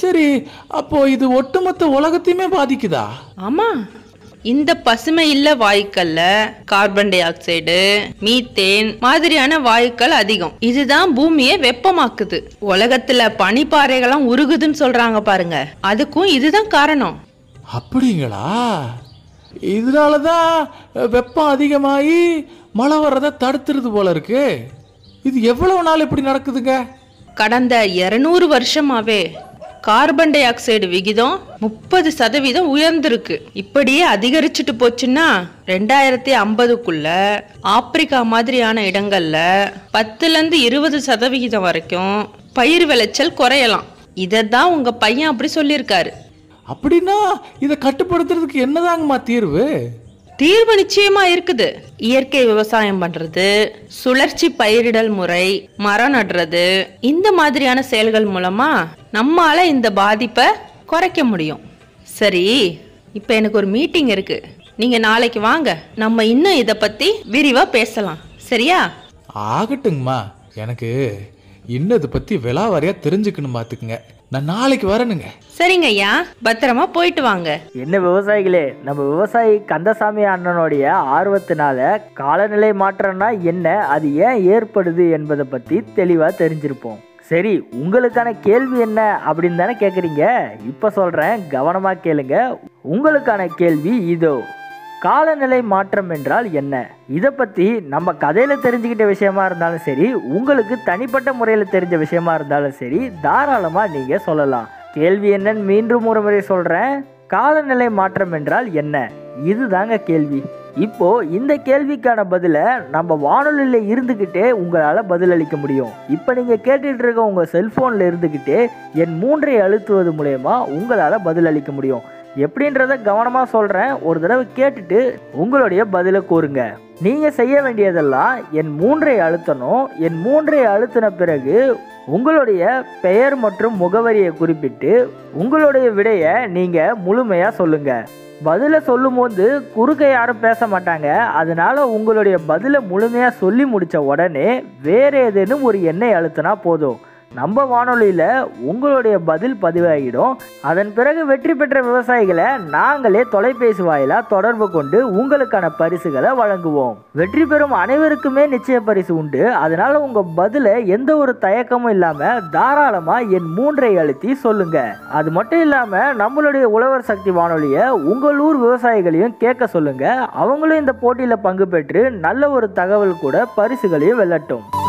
சரி அப்போ இது ஒட்டுமொத்த உலகத்தையுமே பாதிக்குதா ஆமா இந்த பசுமை இல்ல வாயுக்கள்ல கார்பன் டை ஆக்சைடு மீத்தேன் மாதிரியான வாயுக்கள் அதிகம் இதுதான் பூமியை வெப்பமாக்குது உலகத்துல பனிப்பாறைகள்லாம் உருகுதுன்னு சொல்றாங்க பாருங்க அதுக்கும் இதுதான் காரணம் அப்படிங்களா இதனால தான் வெப்பம் அதிகமாகி மழை வர்றதை தடுத்துருது போல இருக்கு இது எவ்வளவு நாள் இப்படி நடக்குதுங்க கடந்த 200 வருஷமாவே கார்பன் டை ஆக்சைடு விகிதம் முப்பது சதவீதம் உயர்ந்திருக்கு இப்படியே அதிகரிச்சுட்டு போச்சுன்னா ரெண்டாயிரத்தி ஐம்பதுக்குள்ள ஆப்பிரிக்கா மாதிரியான இடங்கள்ல பத்துல இருந்து இருபது சதவிகிதம் வரைக்கும் பயிர் விளைச்சல் குறையலாம் இதை தான் உங்க பையன் அப்படி சொல்லியிருக்காரு அப்படின்னா இதை கட்டுப்படுத்துறதுக்கு என்னதாங்கம்மா தீர்வு தீர்வு நிச்சயமா இருக்குது இயற்கை விவசாயம் பண்றது சுழற்சி பயிரிடல் முறை மரம் நடுறது இந்த மாதிரியான செயல்கள் மூலமா நம்மால இந்த பாதிப்பை குறைக்க முடியும் சரி இப்போ எனக்கு ஒரு மீட்டிங் இருக்கு நீங்க நாளைக்கு வாங்க நம்ம இன்னும் இதை பத்தி விரிவா பேசலாம் சரியா ஆகட்டுங்கம்மா எனக்கு இன்னும் இதை பற்றி விலாவாரியாக தெரிஞ்சுக்கணும் பார்த்துக்குங்க நான் நாளைக்கு வரணுங்க சரிங்க ஐயா பத்திரமா போயிட்டு வாங்க என்ன விவசாயிகளே நம்ம விவசாயி கந்தசாமி அண்ணனுடைய ஆர்வத்தினால காலநிலை மாற்றம்னா என்ன அது ஏன் ஏற்படுது என்பதை பற்றி தெளிவாக தெரிஞ்சிருப்போம் சரி உங்களுக்கான கேள்வி என்ன அப்படின்னு தானே கேட்குறீங்க இப்போ சொல்கிறேன் கவனமாக கேளுங்க உங்களுக்கான கேள்வி இதோ காலநிலை மாற்றம் என்றால் என்ன இதை பற்றி நம்ம கதையில் தெரிஞ்சுக்கிட்ட விஷயமா இருந்தாலும் சரி உங்களுக்கு தனிப்பட்ட முறையில் தெரிஞ்ச விஷயமா இருந்தாலும் சரி தாராளமாக நீங்கள் சொல்லலாம் கேள்வி என்னன்னு மீண்டும் ஒரு முறை சொல்கிறேன் காலநிலை மாற்றம் என்றால் என்ன இதுதாங்க கேள்வி இப்போ இந்த கேள்விக்கான பதிலை நம்ம வானொலியில் இருந்துக்கிட்டே உங்களால் பதிலளிக்க முடியும் இப்போ நீங்கள் கேட்டுட்டு இருக்க உங்கள் செல்ஃபோனில் இருந்துக்கிட்டே என் மூன்றை அழுத்துவது மூலயமா உங்களால் பதிலளிக்க முடியும் எப்படின்றத கவனமாக சொல்கிறேன் ஒரு தடவை கேட்டுட்டு உங்களுடைய பதிலை கூறுங்க நீங்கள் செய்ய வேண்டியதெல்லாம் என் மூன்றை அழுத்தணும் என் மூன்றை அழுத்தின பிறகு உங்களுடைய பெயர் மற்றும் முகவரியை குறிப்பிட்டு உங்களுடைய விடையை நீங்கள் முழுமையாக சொல்லுங்கள் பதிலை சொல்லும்போது குறுக்க யாரும் பேச மாட்டாங்க அதனால உங்களுடைய பதிலை முழுமையாக சொல்லி முடித்த உடனே வேற ஏதேனும் ஒரு எண்ணெய் அழுத்தினா போதும் நம்ம வானொலியில் உங்களுடைய பதில் பதிவாகிடும் அதன் பிறகு வெற்றி பெற்ற விவசாயிகளை நாங்களே தொலைபேசி வாயிலாக தொடர்பு கொண்டு உங்களுக்கான பரிசுகளை வழங்குவோம் வெற்றி பெறும் அனைவருக்குமே நிச்சய பரிசு உண்டு அதனால உங்கள் பதிலை எந்த ஒரு தயக்கமும் இல்லாமல் தாராளமாக என் மூன்றை அழுத்தி சொல்லுங்க அது மட்டும் இல்லாமல் நம்மளுடைய உழவர் சக்தி வானொலியை உங்கள் ஊர் விவசாயிகளையும் கேட்க சொல்லுங்க அவங்களும் இந்த போட்டியில் பங்கு பெற்று நல்ல ஒரு தகவல் கூட பரிசுகளையும் வெல்லட்டும்